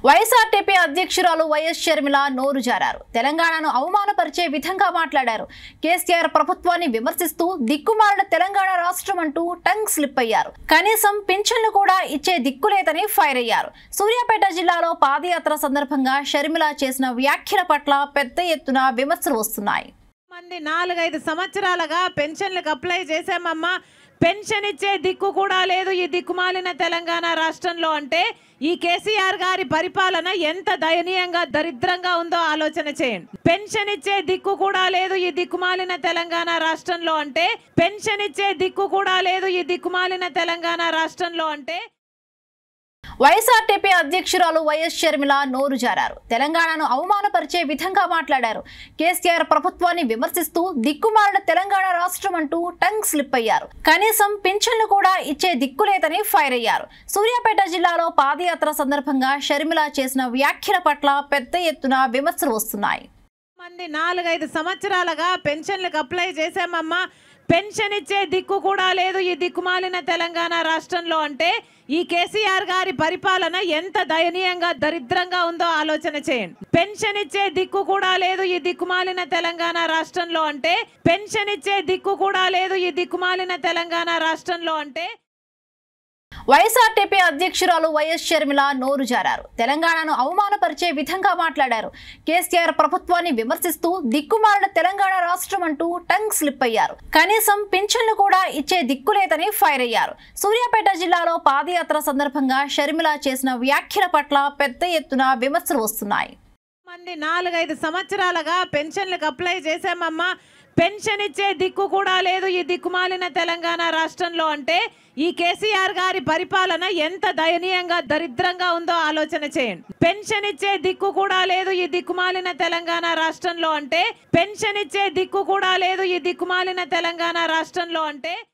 YSRTP అధ్యక్షురాలు YS Sharmila నోరు జారారు తెలంగాణను అవమానపరిచే విధంగా మాట్లాడారు కేసీఆర్ ప్రభుత్వాన్ని విమర్శిస్తూ దిక్కుమాలిన తెలంగాణ రాష్ట్రం అంటూ టంగ్ స్లిప్ అయ్యారు కనీసం పింఛన్లు కూడా ఇచ్చే దిక్కులేదని ఫైర్ అయ్యారు సూర్యాపేట జిల్లాలో పాదయాత్ర సందర్భంగా షర్మిల చేసిన వ్యాఖ్యల పట్ల పెద్ద ఎత్తున విమర్శలు వస్తున్నాయి మంది నాలుగైదు సంవత్సరాలుగా పెన్షన్లకు అప్లై చేశామమ్మా పెన్షన్ ఇచ్చే దిక్కు కూడా లేదు ఈ దిక్కుమాలిన తెలంగాణ రాష్ట్రంలో అంటే ఈ కేసీఆర్ గారి పరిపాలన ఎంత దయనీయంగా దరిద్రంగా ఉందో ఆలోచన చేయండి పెన్షన్ ఇచ్చే దిక్కు కూడా లేదు ఈ దిక్కుమాలిన తెలంగాణ రాష్ట్రంలో అంటే పెన్షన్ ఇచ్చే దిక్కు కూడా లేదు ఈ దిక్కుమాలిన తెలంగాణ రాష్ట్రంలో అంటే వైఎస్ఆర్టీపీ అధ్యక్షురాలు వైఎస్ షర్మిల నోరు జారారు తెలంగాణను అవమానపరిచే విధంగా మాట్లాడారు కేసీఆర్ ప్రభుత్వాన్ని విమర్శిస్తూ దిక్కుమాలిన తెలంగాణ రాష్ట్రం అంటూ టంగ్ స్లిప్ అయ్యారు కనీసం పింఛన్లు కూడా ఇచ్చే దిక్కులేదని ఫైర్ అయ్యారు సూర్యాపేట జిల్లాలో పాదయాత్ర సందర్భంగా షర్మిల చేసిన వ్యాఖ్యల పట్ల పెద్ద ఎత్తున విమర్శలు వస్తున్నాయి మంది నాలుగైదు సంవత్సరాలుగా పెన్షన్లకు అప్లై చేశామమ్మా పెన్షన్ ఇచ్చే దిక్కు కూడా లేదు ఈ దిక్కుమాలిన తెలంగాణ రాష్ట్రంలో అంటే ఈ కేసీఆర్ గారి పరిపాలన ఎంత దయనీయంగా దరిద్రంగా ఉందో ఆలోచన చేయండి పెన్షన్ ఇచ్చే దిక్కు కూడా లేదు ఈ దిక్కుమాలిన తెలంగాణ రాష్ట్రంలో అంటే పెన్షన్ ఇచ్చే దిక్కు కూడా లేదు ఈ దిక్కుమాలిన తెలంగాణ రాష్ట్రంలో అంటే వైఎస్ఆర్టీపీ అధ్యక్షురాలు వైఎస్ షర్మిల నోరు జారారు తెలంగాణను అవమానపరిచే విధంగా మాట్లాడారు కేసీఆర్ ప్రభుత్వాన్ని విమర్శిస్తూ దిక్కుమాలిన తెలంగాణ రాష్ట్రం అంటూ టంగ్ స్లిప్ అయ్యారు కనీసం పింఛన్లు కూడా ఇచ్చే దిక్కులేదని ఫైర్ అయ్యారు సూర్యాపేట జిల్లాలో పాదయాత్ర సందర్భంగా షర్మిల చేసిన వ్యాఖ్యల పట్ల పెద్ద ఎత్తున విమర్శలు వస్తున్నాయి మంది నాలుగైదు సంవత్సరాలుగా పెన్షన్లకు అప్లై చేశామమ్మా పెన్షన్ ఇచ్చే దిక్కు కూడా లేదు ఈ దిక్కుమాలిన తెలంగాణ రాష్ట్రంలో అంటే ఈ కేసీఆర్ గారి పరిపాలన ఎంత దయనీయంగా దరిద్రంగా ఉందో ఆలోచన చేయండి పెన్షన్ ఇచ్చే దిక్కు కూడా లేదు ఈ దిక్కుమాలిన తెలంగాణ రాష్ట్రంలో అంటే పెన్షన్ ఇచ్చే దిక్కు కూడా లేదు ఈ దిక్కుమాలిన తెలంగాణ రాష్ట్రంలో అంటే